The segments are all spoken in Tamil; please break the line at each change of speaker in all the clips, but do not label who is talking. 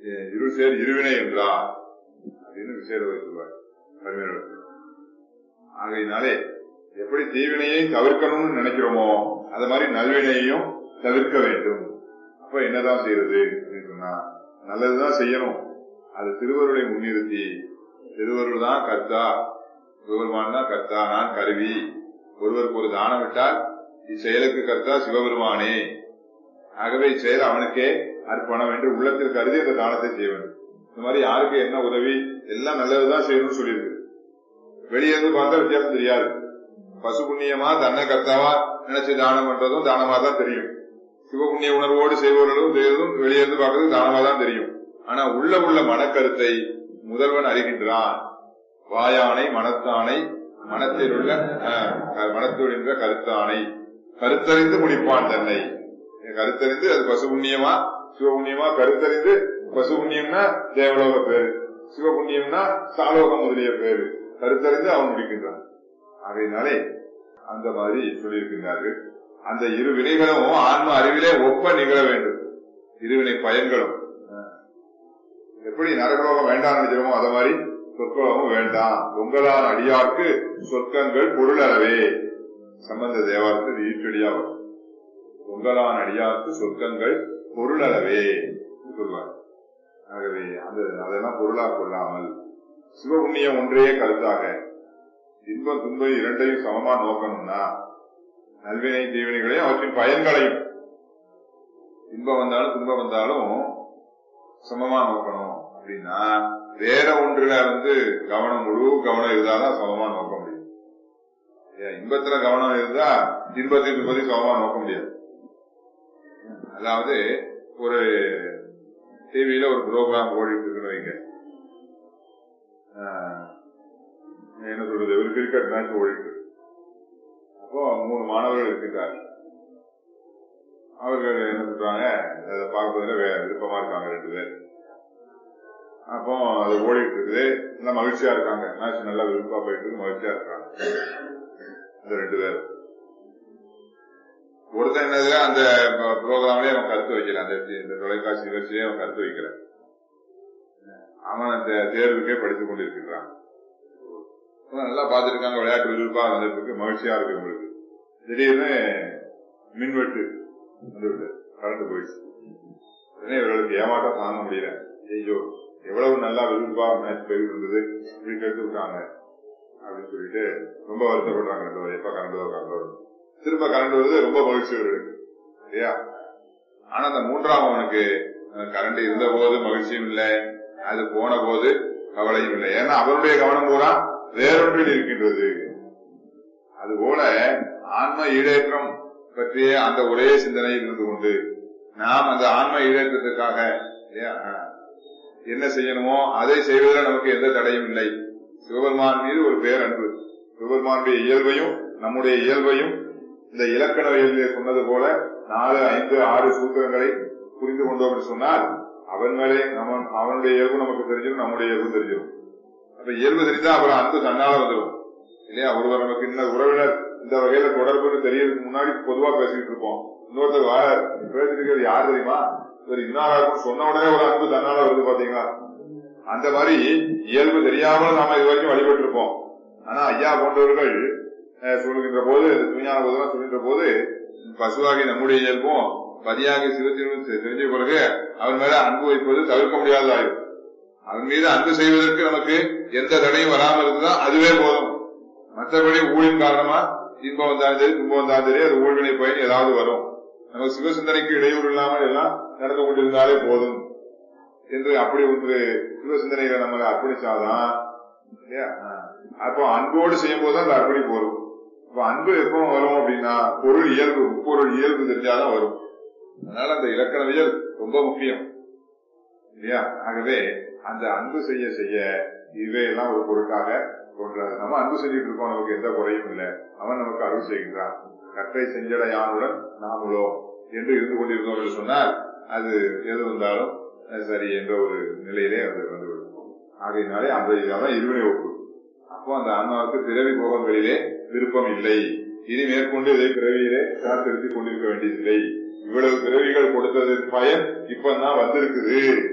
அஹ் இருள் சேர் இருவினை என்றார் அப்படின்னு விசேட வைத்துள்ளார் பரிமையாளர் ஆகையினாலே எப்படி தீவினையை தவிர்க்கணும்னு நினைக்கிறோமோ அது மாதிரி நல்வினையையும் தவிர்க்க வேண்டும் அப்ப என்னதான் செய்யறது அப்படின்னு சொன்னா நல்லதுதான் செய்யணும் அது திருவருளை முன்னிறுத்தி திருவருள் தான் கர்த்தா சிவபெருமான் தான் கர்த்தா நான் கருவி ஒருவருக்கு ஒரு தானம் விட்டால் இச்செயலுக்கு கர்த்தா சிவபெருமானே ஆகவே இச்செயல் அவனுக்கே அர்ப்பணம் என்று உள்ளத்தில் கருதி அந்த தானத்தை செய்ய வேண்டும் இந்த மாதிரி யாருக்கு என்ன உதவி எல்லாம் நல்லதுதான் செய்யணும்னு சொல்லியிருக்கு வெளியே இருந்து பார்த்தா வித்தியாசம் தெரியாது பசு புண்ணியமா தன்னை கர்த்தாவா நினைச்சு தானம் பண்றதும் தானமா தான் தெரியும் சிவபுண்ணிய உணர்வோடு செய்பவர்களும் செய்வதும் வெளியே இருந்து பார்க்கறது தானமா தான் தெரியும் ஆனா உள்ள உள்ள மனக்கருத்தை முதல்வன் அறிகின்றான் வாயானை மனத்தானை மனத்தில் உள்ள அஹ், மனத்தில் என்ற கருத்தானை கருத்தறிந்து முடிப்பான் தன்னை கருத்தறிந்து அது பசு புண்ணியமா சிவபுண்ணியமா கருத்தறிந்து பசு புண்ணியம்னா தேவலோக பேரு சிவபுண்ணியம்னா சாலோகம் முதலிய பேரு கருத்தறிந்து அவன் முடிக்கின்றான் ஆகையினாலே அந்த மாதிரி சொல்லியிருக்கின்றார்கள் அந்த இரு வினைகளும் ஆன்ம அறிவிலே ஒப்ப நிகழ வேண்டும் இருவினை பயன்களும் எப்படி நரகலோகம் வேண்டாம் நினைக்கிறோமோ அத மாதிரி சொற்கலோகம் வேண்டாம் உங்களான் அடியார்க்கு சொற்கங்கள் பொருள் அளவே சம்பந்த தேவாரத்தில் ஈற்றடியா வரும் உங்களான் அடியார்க்கு சொற்கங்கள் பொருள் அளவே சொல்வார் ஆகவே அந்த அதெல்லாம் பொருளா கொள்ளாமல் சிவபுண்ணியம் ஒன்றே கருத்தாக இன்பம் துன்பம் இரண்டையும் சமமா நோக்கணும்னா நல்வினை தீவினைகளையும் அவற்றின் பயன்களையும் இன்பம் வந்தாலும் துன்பம் வந்தாலும் சமமா நோக்கணும் அப்படின்னா வேற ஒன்றுல வந்து கவனம் முழு கவனம் இருந்தாதான் சமமா நோக்க முடியும் ஏன் இன்பத்துல கவனம் இருந்தா இன்பத்தை துன்பத்தை சமமா நோக்க முடியாது அதாவது ஒரு டிவியில ஒரு ப்ரோக்ராம் ஓடிட்டு இருக்குன்னு வைங்க ஆஹ், என்ன சொல்றது ஒரு கிரிக்கெட் மேட்ச் ஓடிட்டு இருக்கு. அப்போ மூணு மாணவர்கள் இருக்கின்றார்கள் அவர்கள் என்ன சொல்றாங்க அதை பார்ப்பதுல வே- விருப்பமா இருக்காங்க ரெண்டு பேர் அப்போ அது ஓடிட்டு இருக்குது நல்லா மகிழ்ச்சியா இருக்காங்க மேட்ச் நல்லா விருப்பா போயிட்டு இருக்கு மகிழ்ச்சியா இருக்காங்க அந்த ரெண்டு பேர் ஒருத்தன் என்னதுல அந்த ப்ரோக்ராம்லயே அவன் கருத்து வைக்கல அந்த இந்த தொலைக்காட்சி நிகழ்ச்சியே அவன் கருத்து வைக்கல அவன் அந்த தேர்வுக்கே படித்துக் கொண்டிருக்கின்றான் அவன் நல்லா பார்த்திருக்காங்க விளையாட்டு விருப்பா வந்துட்டு இருக்கு மகிழ்ச்சியா இருக்கு உங்களுக்கு திடீர்னு மின்வெட்டு வந்துவிட்டு கரண்ட் போயிடுச்சு உடனே இவர்களுக்கு ஏமாட்டம் தாங்க முடியல ஐயோ எவ்வளவு நல்லா விருப்பா மேட்ச் போயிட்டு இருந்தது இப்படி கெடுத்து விட்டாங்க அப்படின்னு சொல்லிட்டு ரொம்ப வருத்தப்படுறாங்க ரெண்டு பேரும் எப்ப கரண்ட் வரும் கரண்ட் வரும் திரும்ப கரண்ட் வருது ரொம்ப மகிழ்ச்சி இருக்கு இல்லையா ஆனா அந்த மூன்றாம் அவனுக்கு கரண்ட் இருந்த போது மகிழ்ச்சியும் இல்லை அது போன போது கவலையும் இல்லை ஏன்னா அவருடைய கவனம் பூரா வேறொன்றில் இருக்கின்றது அதுபோல ஆன்ம ஈடேற்றம் பற்றிய அந்த ஒரே சிந்தனையில் இருந்து கொண்டு நாம் அந்த ஆன்ம ஈடேற்றத்திற்காக இல்லையா, என்ன செய்யணுமோ அதை செய்வதில் நமக்கு எந்த தடையும் இல்லை சிவபெருமான் மீது ஒரு பேரன்பு சிவபெருமானுடைய இயல்பையும் நம்முடைய இயல்பையும் இந்த இலக்கண இயல்பிலே சொன்னது போல நாலு ஐந்து ஆறு சூத்திரங்களை புரிந்து கொண்டோம் என்று சொன்னால் அவன் மேலே நம்ம அவனுடைய இயல்பு நமக்கு தெரிஞ்சிடும் நம்முடைய இயல்பு தெரிஞ்சிடும் அப்ப இயல்பு தெரிஞ்சா அப்புறம் அன்பு தன்னால வந்துடும் இல்லையா ஒருவர் நமக்கு இந்த உறவினர் இந்த வகையில தொடர்புன்னு தெரியறதுக்கு முன்னாடி பொதுவா பேசிட்டு இருப்போம் இன்னொருத்தர் வார பேசிட்டு இருக்கிறது யார் தெரியுமா இவர் இன்னாரா இருக்கும் சொன்ன உடனே ஒரு அன்பு தன்னால வருது பாத்தீங்களா அந்த மாதிரி இயல்பு தெரியாமல் நாம இது வரைக்கும் வழிபட்டு இருப்போம் ஆனா ஐயா போன்றவர்கள் அஹ், சொல்லுகின்ற போது துணியான போதெல்லாம் சொல்கின்ற போது பசுவாகி நம்முடைய இயல்பும் பதியாகி சிவத்திலும் தெரிஞ்ச பிறகு அவன் மேல அன்பு வைப்பது தவிர்க்க முடியாததாயும் அவன் மீது அன்பு செய்வதற்கு நமக்கு எந்த தடையும் வராமல் இருந்தா அதுவே போதும் மற்றபடி ஊழின் காரணமா இன்பம் வந்தாலும் சரி துன்பம் வந்தாலும் சரி அது ஊழ்வினை பயன் ஏதாவது வரும் நமக்கு சிவசிந்தனைக்கு இடையூறு இல்லாமல் எல்லாம் நடந்து கொண்டிருந்தாலே போதும் என்று அப்படி ஒன்று சிவசிந்தனைகளை நம்மளை அர்ப்பணிச்சாதான் இல்லையா அப்போ அன்போடு செய்யும் போதுதான் அந்த அர்ப்பணிப்பு வரும் அப்ப அன்பு எப்போ வரும் அப்படின்னா பொருள் இயல்பு முப்பொருள் இயல்பு தெரிஞ்சாதான் வரும் அதனால அந்த இலக்கணவியல் ரொம்ப முக்கியம் இல்லையா ஆகவே அந்த அன்பு செய்ய செய்ய இவையெல்லாம் ஒரு பொருட்டாக தோன்றாது நம்ம அன்பு செஞ்சுட்டு இருக்கோம் நமக்கு எந்த குறையும் இல்லை அவன் நமக்கு அருள் செய்கின்றான் கற்றை செஞ்சடையானுடன் நாமளோ என்று இருந்து கொண்டிருந்தோம் என்று சொன்னால் அது எது வந்தாலும் அஹ், சரி என்ற ஒரு நிலையிலே அது வந்துவிடும் ஆகையினாலே அந்த இதான் இருவினை ஒப்பு அப்போ அந்த ஆன்மாவுக்கு பிறவி போகங்களிலே விருப்பம் இல்லை இனி மேற்கொண்டு இதை பிறவியிலே காத்திருத்திக் கொண்டிருக்க வேண்டியதில்லை இவ்வளவு பிறவிகள் கொடுத்ததற்கு பயன் இப்பதான் வந்திருக்குது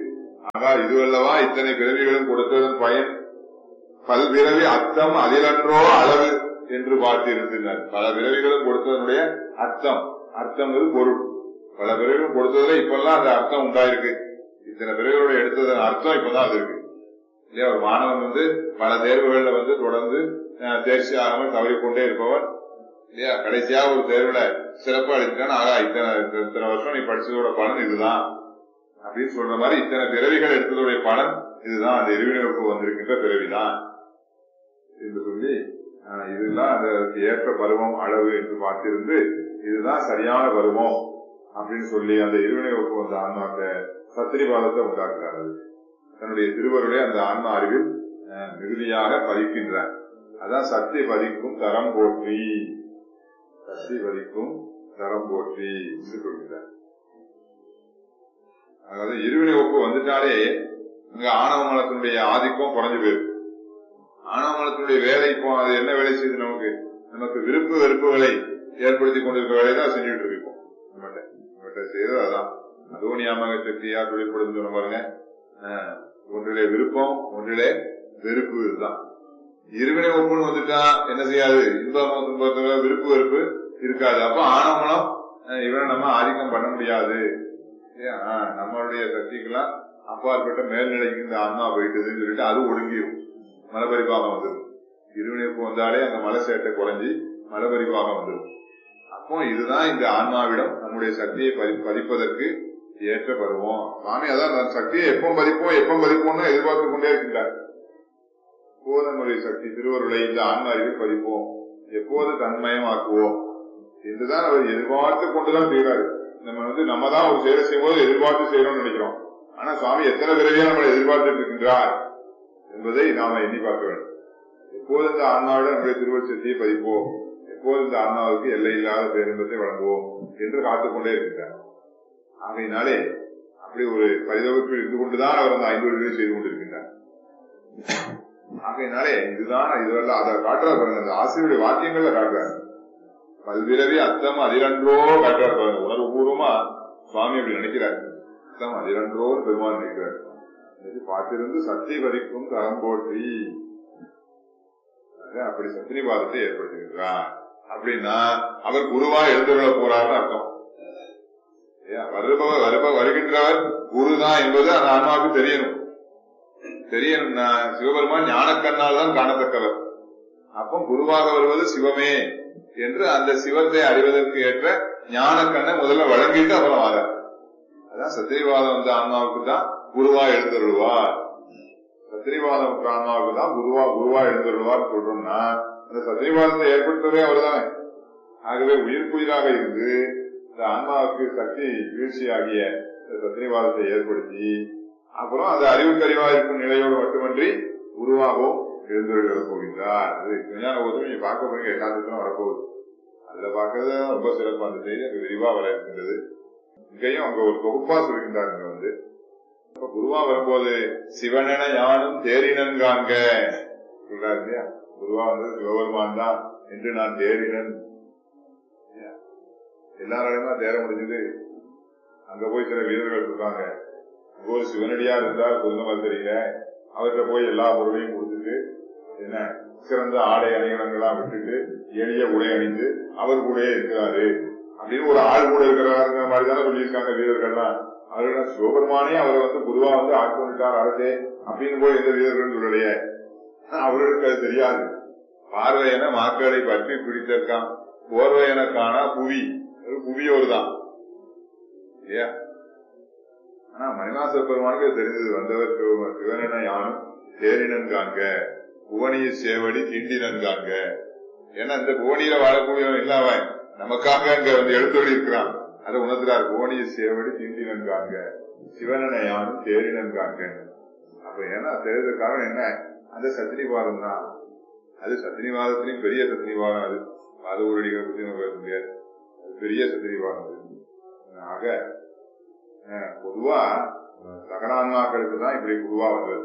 ஆகா இதுவல்லவா இத்தனை பிறவிகளும் கொடுத்ததன் பயன் பல்பிறவி அர்த்தம் அதிலன்றோ அளவு என்று பார்த்திருந்தார் பல பிறவிகளும் கொடுத்ததனுடைய அர்த்தம் அர்த்தம் பொருள் பல பிறவிகளும் கொடுத்ததுல இப்பெல்லாம் அந்த அர்த்தம் உண்டாயிருக்கு இத்தனை பிறவிகளோட எடுத்ததன் அர்த்தம் இப்பதான் அது இருக்கு இல்லையா ஒரு மாணவன் வந்து பல தேர்வுகள்ல வந்து தொடர்ந்து அஹ், தேர்ச்சி ஆகாமல் தவறிக்கொண்டே இருப்பவன் இல்லையா கடைசியா ஒரு தேர்வுல சிறப்பு அளிச்சுட்டான் ஆகா இத்தனை இத்தனை வருஷம் நீ படிச்சதோட பலன் இதுதான் அப்படின்னு சொல்ற மாதிரி இத்தனை பிறவிகள் எடுத்ததோடைய பலன் இதுதான் அந்த இருவினருக்கு வந்திருக்கின்ற பிறவிதான் என்று சொல்லி ஆஹ், இதுதான் அதற்கு ஏற்ற பருவம் அளவு என்று பார்த்திருந்து இதுதான் சரியான பருவம் அப்படின்னு சொல்லி அந்த இருவினைக்கு வந்த ஆன்மா அந்த சத்திரிபாதத்தை உண்டாக்குறார் அது. தன்னுடைய திருவருளை அந்த ஆன்மா அறிவில் ஆஹ், மிகுதியாக பதிக்கின்றார் அதான் சக்தி பதிக்கும் தரம் போற்றி சக்தி பதிக்கும் தரம் போற்றி என்று சொல்கிறார் அதாவது இருவினை ஒப்பு வந்துட்டாலே அங்க ஆணவ மலத்தினுடைய ஆதிக்கம் குறைஞ்சு போயிருக்கு ஆணவ மலத்தினுடைய வேலை இப்போ அது என்ன வேலை செய்யுது நமக்கு நமக்கு விருப்பு வெறுப்புகளை ஏற்படுத்தி கொண்டிருக்க வேலையை தான் செஞ்சுட்டு இருக்கு இப்போ நம்மகிட்ட நம்மகிட்ட செய்யறது அதான் அதுவும் நியாமக சக்தியா தொழிற்படுத்தி சொன்ன பாருங்க ஆஹ், ஒன்றிலே விருப்பம் ஒன்றிலே வெறுப்பு இதுதான் இருவினை ஒப்புன்னு வந்துட்டா என்ன செய்யாது இன்பம் துன்பத்துல விருப்பு வெறுப்பு இருக்காது அப்ப ஆணவமனம் அஹ், இவனை நம்ம ஆதிக்கம் பண்ண முடியாது இல்லையா? ஆஹ், நம்மளுடைய சக்திக்கெல்லாம் அப்பாற்பட்ட மேல்நிலைக்கு இந்த ஆன்மா போயிட்டுதுன்னு சொல்லிட்டு அது ஒடுங்கிடும் மலபரிபாகம் வந்துடும் இருவினைப்பு வந்தாலே அந்த மலை சேட்டை குறைஞ்சி மலபரிபாகம் வந்துடும் அப்போ இதுதான் இந்த ஆன்மாவிடம் நம்முடைய சக்தியை பதி- பதிப்பதற்கு ஏற்ற பருவம் சுவாமி அதான் அந்த சக்தியை எப்போ பதிப்போம் எப்போ பதிப்போம்னு எதிர்பார்த்து கொண்டே இருக்கின்றார் எப்போது நம்முடைய சக்தி திருவருளை இந்த ஆன்மா அறிவில் பதிப்போம் எப்போது தன்மயமாக்குவோம் என்றுதான் அவர் எதிர்பார்த்து கொண்டுதான் செய்கிறாரு நம்ம வந்து நம்ம தான் ஒரு செயலை செய்யும்போது எதிர்பார்த்து செய்யணும்னு நினைக்கிறோம் ஆனா சுவாமி எத்தனை பிறவியா நம்மளை எதிர்பார்த்துட்டு இருக்கின்றார் என்பதை நாம எண்ணி பார்க்க வேண்டும் எப்போது இந்த ஆன்மாவிடம் நம்முடைய திருவச்சத்தை பதிப்போம் எப்போது இந்த ஆன்மாவுக்கு எல்லை இல்லாத பேரின்பத்தை வழங்குவோம் என்று காத்துக்கொண்டே இருக்கின்றார் ஆகையினாலே அப்படி ஒரு பரிதவிப்பில் இருந்து கொண்டுதான் அவர் அந்த ஐம்பது செய்து கொண்டிருக்கின்றார் ஆகையினாலே இதுதான் இதுவல்ல அதை காட்டுறார் பாருங்க அந்த ஆசிரியருடைய வாக்கியங்கள்ல காட்டுறாரு பல்விரவி அத்தம் அதிரன்றோ காட்டுறார் பாருங்க உணர்வு பூர்வமா சுவாமி அப்படி நினைக்கிறார் அத்தம் அதிரன்றோ பெருமான் நினைக்கிறார் இது பார்த்திருந்து சக்தி வரிக்கும் தரம் போற்றி ஆக அப்படி சத்தினிவாதத்தை ஏற்படுத்துகின்றார் அப்படின்னா அவர் குருவா எழுந்துள்ள போறாருன்னு அர்த்தம் ஏன் வருபவர் வருப வருகின்றவர் குருதான் என்பது அந்த ஆன்மாவுக்கு தெரியணும் தெரியணும்னா சிவபெருமான் ஞானக்கண்ணால் தான் காணத்தக்கவர் அப்போ குருவாக வருவது சிவமே என்று அந்த சிவத்தை அறிவதற்கு ஏற்ற ஞானக்கண்ணை முதல்ல வழங்கிட்டு அப்புறம் வர அதான் சத்திரிவாதம் வந்த ஆன்மாவுக்கு தான் குருவா எழுந்தருள்வார் சத்திரிவாதம் ஆன்மாவுக்கு தான் குருவா குருவா எழுந்தருள்வார் சொல்றோம்னா அந்த சத்திரிவாதத்தை ஏற்படுத்துவதே அவர்தானே ஆகவே உயிர்க்குயிராக இருந்து இந்த ஆன்மாவுக்கு சக்தி வீழ்ச்சியாகிய இந்த சத்திரிவாதத்தை ஏற்படுத்தி அப்புறம் அந்த அறிவுக்கறிவா இருக்கும் நிலையோடு மட்டுமன்றி உருவாகவும் எழுந்துள்ள போகின்றார் அது விஞ்ஞான போதும் நீங்க பார்க்க போறீங்க எட்டாந்தத்துல வரப்போகுது அதுல பார்க்கறது ரொம்ப சிறப்பு அந்த செய்தி அங்க விரிவா வர இருக்கின்றது இங்கேயும் அங்க ஒரு தொகுப்பா சொல்கின்றார் இங்க வந்து இப்ப குருவா வரும்போது சிவனென யானும் தேரினன் காண்க சொல்றாரு இல்லையா குருவா வந்து சிவபெருமான் தான் என்று நான் தேரினன் இல்லையா? எல்லாராலையுமா தேர முடிஞ்சது அங்க போய் சில வீரர்கள் இருக்காங்க அங்க ஒரு சிவனடியார் இருந்தார் புதுநகர் தெரியல அவர்கிட்ட போய் எல்லா பொருளையும் கொடுத்துட்டு என்ன சிறந்த ஆடை அணிகலங்கள்லாம் விட்டுட்டு எளிய உடை அணிந்து அவர் கூடயே இருக்கிறாரு அப்படின்னு ஒரு ஆள் கூட இருக்கிறாருங்கிற மாதிரி தானே சொல்லியிருக்காங்க வீரர்கள்லாம் அவர்கள் சிவபெருமானே அவரை வந்து குருவா வந்து ஆட்கொண்டுட்டார் அரசே அப்படின்னு போய் எந்த வீரர்கள் சொல்லலையே அவர்களுக்கு அது தெரியாது பார்வையென மாக்களை பற்றி பிடித்திருக்கான் போர்வையென காணா புவி அது புவியோர் தான் இல்லையா ஆனா மணிவாச பெருமானுக்கு அது தெரிஞ்சது வந்தவர் சிவ- சிவனென யானும் தேரினன் காண்க புவனிய சேவடி திண்டினன் காண்க ஏன்னா இந்த புவனியில வாழக்கூடியவன் இல்ல அவன் நமக்காக அங்க வந்து எழுத்தொழி இருக்கிறான் அதை உணர்த்துறார் புவனிய சேவடி திண்டினன் காண்க சிவனென யானும் தேரினன் காண்க அப்ப ஏன்னா தெரிஞ்ச காரணம் என்ன அந்த சத்திரிவாதம் தான் அது சத்திரிவாதத்திலையும் பெரிய சத்திரிவாதம் அது அது ஒரு அடிகளை பத்தி நம்ம பேச முடியாது அது பெரிய சத்திரிவாதம் அது ஆக அஹ், பொதுவா சகலான்மாக்களுக்கு தான் இப்படி குருவா வந்தது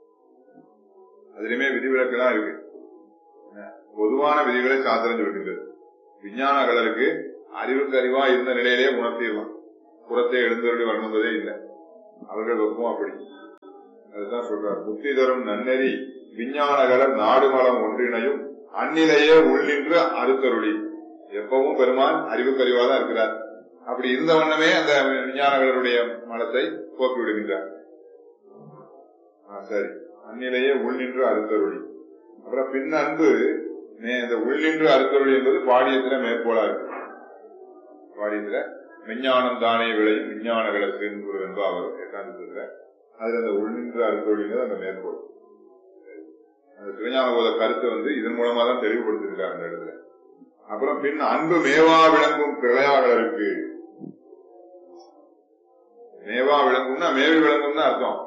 அதுலயுமே விதிவிலக்கெல்லாம் இருக்கு அஹ், பொதுவான விதிகளை சாத்திரம் சொல்கின்றது விஞ்ஞான கலருக்கு அறிவுக்கு அறிவா இருந்த நிலையிலே உணர்த்திடலாம் புறத்தை எழுந்தருளி வரணும்பதே இல்லை அவர்கள் வெப்பம் அப்படி அதுதான் சொல்றார் புத்தி தரும் நன்னெறி விஞ்ஞானகலர் நாடுமலம் ஒன்றினையும் அந்நிலையே உள்ளின்று அறுத்தருளி எப்பவும் பெருமான் அறிவுக்கறிவா தான் இருக்கிறார் அப்படி இருந்த வண்ணமே அந்த விஞ்ஞானகலருடைய மலத்தை போக்கி விடுகின்றார் ஆ, சரி அந்நிலையே உள்நின்று அறுத்தருளி அப்புறம் பின் அன்பு மே- இந்த உள்நின்று அறுத்தருளி என்பது பாடியத்துல மேற்கோளா இருக்கு பாடியத்துல விஞ்ஞானம் தானே விளையும் விஞ்ஞானகலர் திருக்குறள் என்பா வரும் எட்டாம் திருக்குறள்ல. அதுல அந்த உள்நின்று அறுத்தொழிங்கிறது அந்த மேற்கோள் அந்த சிவஞான போத கருத்தை வந்து இதன் மூலமா தான் தெளிவுபடுத்திருக்காரு அந்த இடத்துல அப்புறம் பின் அன்பு மேவா விளங்கும் கிளையாளருக்கு மேவா விளங்கும்னா மேவி விளங்கும்னு அர்த்தம்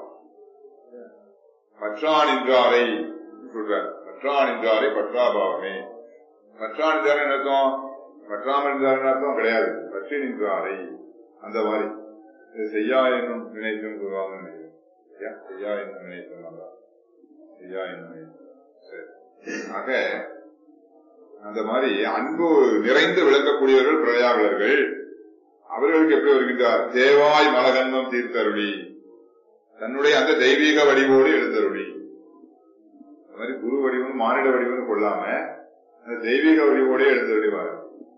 பற்றான் என்றாரை சொல்றார் பற்றான் என்றாரை பற்றாபாவமே பற்றான் என்றாரை என்ன அர்த்தம் பற்றாமல் என்றாரை அர்த்தம் கிடையாது பற்றி நின்றாரை அந்த மாதிரி இது செய்யா என்னும் நினைத்தும் சொல்லுவாங்கன்னு நினைக்கிறேன் ஐயா, செய்யா என்னும் நினைத்தும் நல்லா செய்யா என்னும் நினைத்தும் சரி. ஆக அந்த மாதிரி அன்பு நிறைந்து விளக்கக்கூடியவர்கள் பிரயாகலர்கள் அவர்களுக்கு எப்படி வருகின்றார் தேவாய் மலகன்மம் தீர்த்தருளி தன்னுடைய அந்த தெய்வீக வடிவோடு எழுந்தருளி அந்த மாதிரி குரு வடிவம் மானிட வடிவம்னு கொள்ளாம அந்த தெய்வீக வடிவோடே எழுந்தருளிவார்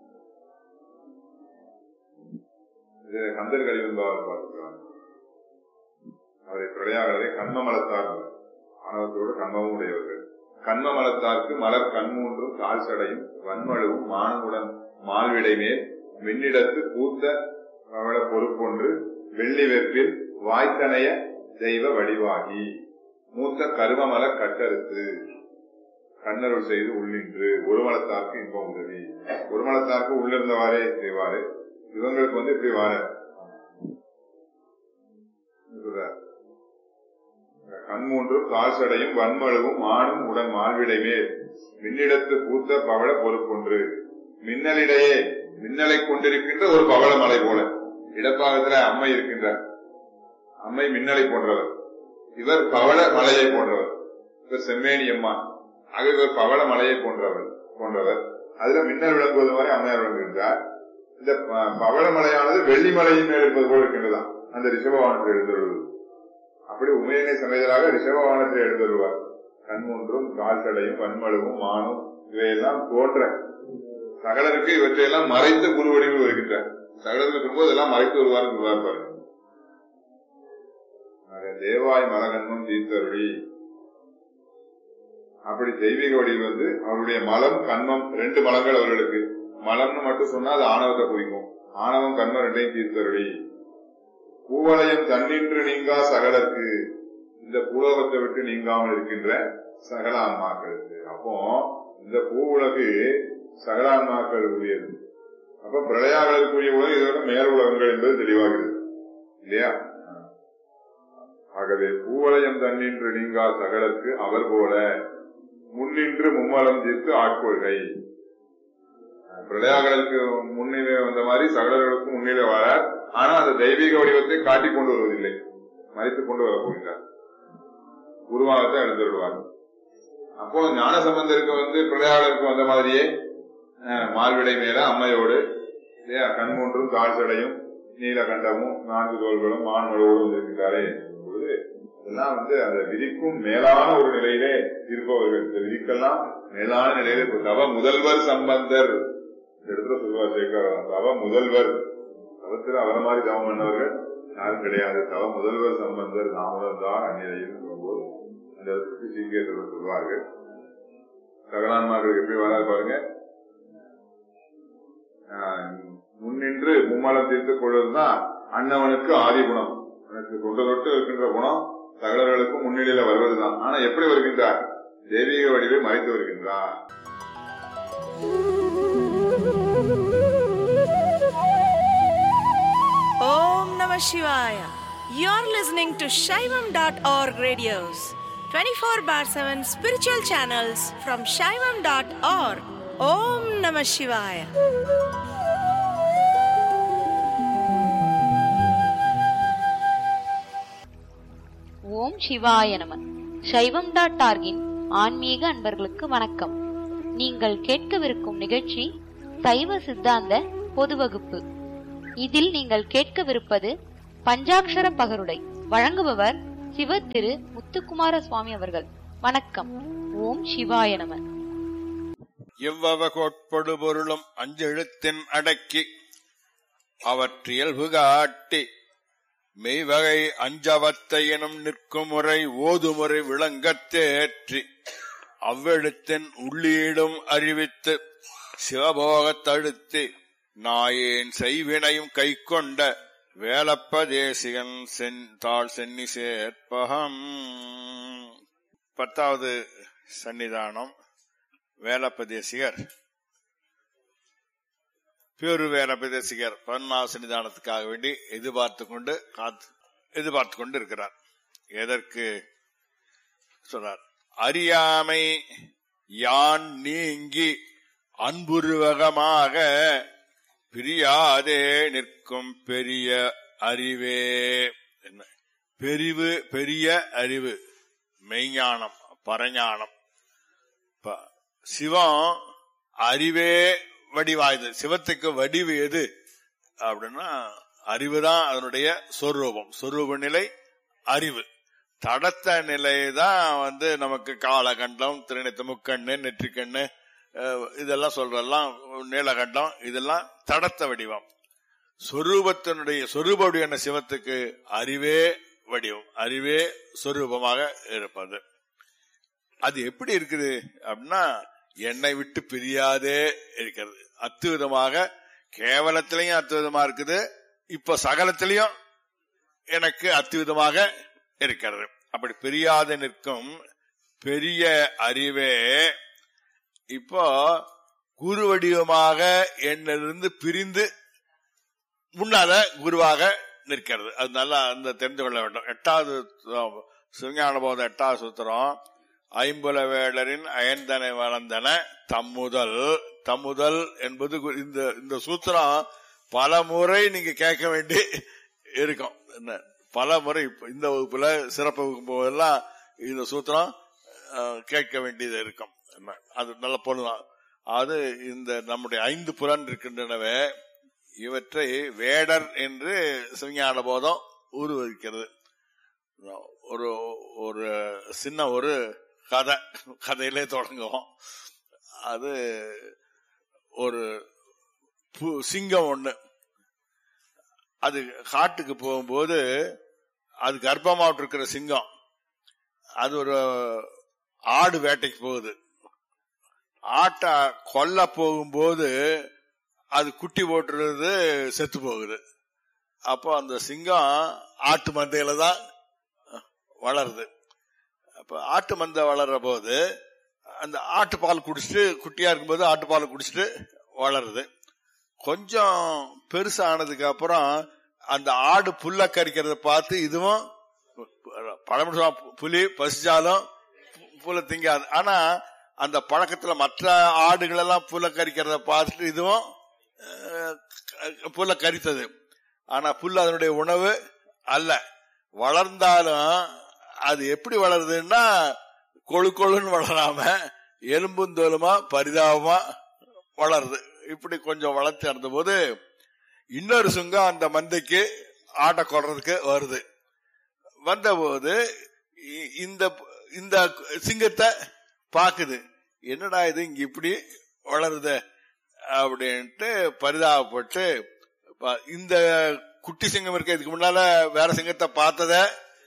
இது கந்தர் கழிவன்பாவர் பார்த்துக்கிறாங்க அவரை பிரளையாளரை கண்ம மலத்தார் ஆணவத்தோடு கண்மமும் உடையவர்கள் கண்ம மலத்தார்க்கு மலர் கண்மூன்றும் கால் சடையும் வன்மழுவும் மானமுடன் மால்விடை மேல் மின்னிடத்து பூத்த பவள பொறுப்பொன்று வெள்ளி வெற்பில் வாய்த்தனைய தெய்வ வடிவாகி மூத்த கருமமல கட்டறுத்து கண்ணருள் செய்து உள்ளின்று ஒரு மலத்தார்க்கு இன்பம் உதவி ஒரு மலத்தார்க்கு உள்ளிருந்தவாறே செய்வாரு இவங்களுக்கு வந்து இப்படி வார சொல்றார். கண்மூன்றும் கால் சடையும் வன்மழுவும் மானும் உடன் மால்விடை மேல் மின்னிடத்து பூத்த பவள பொறுப்பொன்று மின்னலிடையே மின்னலை கொண்டிருக்கின்ற ஒரு பவள மலை போல இடப்பாகத்துல அம்மை இருக்கின்றார் அம்மை மின்னலை போன்றவர் இவர் பவள மலையை போன்றவர் இவர் செம்மேனி அம்மா ஆக இவர் பவள மலையை போன்றவர் போன்றவர் அதுல மின்னல் விளங்குவது மாதிரி அம்மையார் விளங்குகின்றார் இந்த ப- பவள மலையானது வெள்ளி மலையின் மேல் இருப்பது போல் இருக்கின்றதாம் அந்த ரிஷபவானத்தில் எழுந்தருள்வது அப்படி உமையனை சமேதராக ரிஷபவானத்தில் எழுந்தருள்வார் கண்மூன்றும் கால்களையும் வன்மழுவும் மானும் இவையெல்லாம் தோன்ற சகலருக்கு இவற்றையெல்லாம் மறைத்து குரு வடிவில் வருகின்றார் சகலருக்கு இருக்கும்போது எல்லாம் மறைத்து வருவார் சொல்வார் பாருங்க ஆக தேவாய் மலகன்மம் தீர்த்தருளி அப்படி தெய்வீக வடிவில் வந்து அவருடைய மலம் கண்மம் ரெண்டு மலங்கள் அவர்களுக்கு மலம்னு மட்டும் சொன்னா அது ஆணவத்தை குறிக்கும் ஆணவம் கண்மம் ரெண்டையும் தீர்த்தருளி பூவலயம் தன்னின்று நீங்கா சகலருக்கு இந்த பூலோகத்தை விட்டு நீங்காமல் இருக்கின்ற சகல ஆன்மாக்களுக்கு அப்போ இந்த பூ உலகு சகல ஆன்மாக்கள் உரியது அப்ப பிரளயாக்களுக்குரிய உலகம் இதோட மேல் உலகங்கள் என்பது தெளிவாகிறது இல்லையா ஆகவே பூவலயம் தன்னின்று நீங்கா சகலருக்கு அவர் போல முன்னின்று மும்மலம் தீர்த்து ஆட்கொள்கை பிரளயாக்களுக்கு முன்னிலை வந்த மாதிரி சகலர்களுக்கும் முன்னிலை வரார் ஆனா அந்த தெய்வீக வடிவத்தை காட்டிக் கொண்டு வருவதில்லை மறைத்துக் கொண்டு வரப் போகிறார் உருவாகத்தை எழுந்துள்ளார் அப்போ ஞான சம்பந்தருக்கு வந்து பிரளயாளருக்கு வந்த மாதிரியே அஹ், மால்விடை மேல அம்மையோடு இல்லையா கண்மூன்றும் கால் சடையும் நீலகண்டமும் நான்கு தோள்களும் மான்மளவோடும் இருக்கின்றாரே பொழுது இதெல்லாம் வந்து அந்த விதிக்கும் மேலான ஒரு நிலையிலே இருப்பவர்கள் இந்த விதிக்கெல்லாம் மேலான நிலையில இருப்ப- தவ முதல்வர் சம்பந்தர் இந்த இடத்துல சொல்லுவார் சேர்க்கிறார் தவ முதல்வர் தவத்தில் அவர மாதிரி தவம் பண்ணவர்கள் யாரும் கிடையாது தவ முதல்வர் சம்பந்தர் நாமதம் தான் அந்நிலையில் சொல்லும்போது அந்த இடத்துக்கு சீக்கியத்தில் சொல்வார்கள் சகலான்மார்களுக்கு எப்படி வராது பாருங்க ஆஹ் முன்னின்று மும்மலம் தீர்த்துக் கொள்வதுதான் அன்னவனுக்கு ஆதி குணம் எனக்கு தொண்டு தொட்டு இருக்கின்ற குணம் சகலர்களுக்கும் முன்னிலையில வருவதுதான் ஆனா எப்படி வருகின்றார் தெய்வீக வடிவை மறைத்து வருகின்றார்
Om Namah Shivaya. You're listening to Shaivam.org radios, 24 bar 7 spiritual channels from Shaivam.org. Om Namah Shivaya.
ஓம் சிவாய நம சைவம் டாட் டார்கின் ஆன்மீக அன்பர்களுக்கு வணக்கம் நீங்கள் கேட்கவிருக்கும் நிகழ்ச்சி சைவ சித்தாந்த பொது வகுப்பு இதில் நீங்கள் கேட்கவிருப்பது பஞ்சாக்ஷர பகருடை வழங்குபவர் சிவ திரு முத்துக்குமார சுவாமி அவர்கள் வணக்கம் ஓம் சிவாய நம
எவ்வவ கோட்படு பொருளும் அஞ்செழுத்தின் அடக்கி அவற்றியல்பு காட்டி மெய்வகை அஞ்சவத்தை எனும் நிற்கும் முறை ஓதுமுறை விளங்கத் தேற்றி அவ்வெழுத்தின் உள்ளீடும் அறிவித்து சிவபோகத் தழுத்தி நாயேன் செய்வினையும் கைக்கொண்ட வேலப்ப தேசிகன் சென் தாழ் சென்னி சேர்ப்பகம் பத்தாவது சன்னிதானம் வேலப்ப தேசிகர் பேரு வேலப்ப தேசிகர் பன்மாவ சன்னிதானத்துக்காக வேண்டி எதிர்பார்த்து கொண்டு காத்து எதிர்பார்த்து கொண்டு இருக்கிறார் எதற்கு சொல்றார் அறியாமை யான் நீங்கி அன்புருவகமாக பிரியாதே நிற்கும் பெரிய அறிவே என்ன பெரிவு பெரிய அறிவு மெய்ஞானம் பரஞானம் இப்ப சிவம் அறிவே வடிவாயுது சிவத்துக்கு வடிவு எது அப்படின்னா அறிவுதான் அதனுடைய சொரூபம் சொரூப நிலை அறிவு தடத்த நிலை தான் வந்து நமக்கு காலகண்டம் திருநெத்து முக்கண்ணு நெற்றிக்கண்ணு அஹ், இதெல்லாம் சொல்றதெல்லாம் நீலகண்டம் இதெல்லாம் தடத்த வடிவம் சொரூபத்தினுடைய சொரூப வடிவான சிவத்துக்கு அறிவே வடிவம் அறிவே சொரூபமாக இருப்பது அது எப்படி இருக்குது அப்படின்னா என்னை விட்டு பிரியாதே இருக்கிறது அத்துவிதமாக கேவலத்திலையும் அத்துவிதமா இருக்குது இப்ப சகலத்திலையும் எனக்கு அத்துவிதமாக இருக்கிறது அப்படி பிரியாத நிற்கும் பெரிய அறிவே இப்போ குரு வடிவமாக என்னிலிருந்து பிரிந்து முன்னால குருவாக நிற்கிறது அது நல்லா அந்த தெரிந்து கொள்ள வேண்டும் எட்டாவது சிவஞான போத எட்டாவது சூத்திரம் ஐம்புல வேடரின் அயந்தனை வளர்ந்தன தம்முதல் தம்முதல் என்பது கு- இந்த இந்த சூத்திரம் பல முறை நீங்க கேட்க வேண்டி இருக்கும் என்ன பல முறை இப்ப இந்த வகுப்புல சிறப்பு வகுப்பு போதெல்லாம் இந்த சூத்திரம் அஹ், கேட்க வேண்டியது இருக்கும் என்ன அது நல்ல பொருளாம் அது இந்த நம்முடைய ஐந்து புலன் இருக்கின்றனவே இவற்றை வேடர் என்று சிவஞான போதம் உருவகிக்கிறது ஒரு ஒரு சின்ன ஒரு கதை கதையிலே தொடங்குவோம் அது ஒரு பு- சிங்கம் ஒண்ணு அது காட்டுக்கு போகும்போது அது கர்ப்பமாவிட்டு இருக்கிற சிங்கம் அது ஒரு ஆடு வேட்டைக்கு போகுது ஆட்டை கொல்ல போகும்போது அது குட்டி போட்டுறது செத்து போகுது அப்போ அந்த சிங்கம் ஆட்டு மந்தையில தான் வளருது அப்ப ஆட்டு மந்தை வளர்ற போது அந்த ஆட்டு பால் குடிச்சிட்டு குட்டியா இருக்கும்போது ஆட்டு பால் குடிச்சிட்டு வளருது கொஞ்சம் பெருசானதுக்கு அப்புறம் அந்த ஆடு புல்ல கறிக்கிறத பார்த்து இதுவும் பழமொழி சொல்லுவாங்க, புலி பசிச்சாலும் புல்ல திங்காது ஆனா அந்த பழக்கத்துல மற்ற ஆடுகள் எல்லாம் புல்ல கறிக்கிறத பார்த்துட்டு இதுவும் அஹ், புல்ல கரித்தது ஆனா புல் அதனுடைய உணவு அல்ல வளர்ந்தாலும் அது எப்படி வளருதுன்னா கொழு கொழுன்னு வளராம எலும்பும் தோலுமா பரிதாபமா வளருது இப்படி கொஞ்சம் வளர்ச்சி இருந்த போது இன்னொரு சுங்கம் அந்த மந்தைக்கு ஆட்டை கொள்றதுக்கு வருது வந்தபோது இ- இந்த இந்த சிங்கத்தை பாக்குது என்னடா இது இங்க இப்படி வளருது அப்படின்ட்டு பரிதாபப்பட்டு ப- இந்த குட்டி சிங்கம் இருக்க இதுக்கு முன்னால வேற சிங்கத்தை பார்த்தத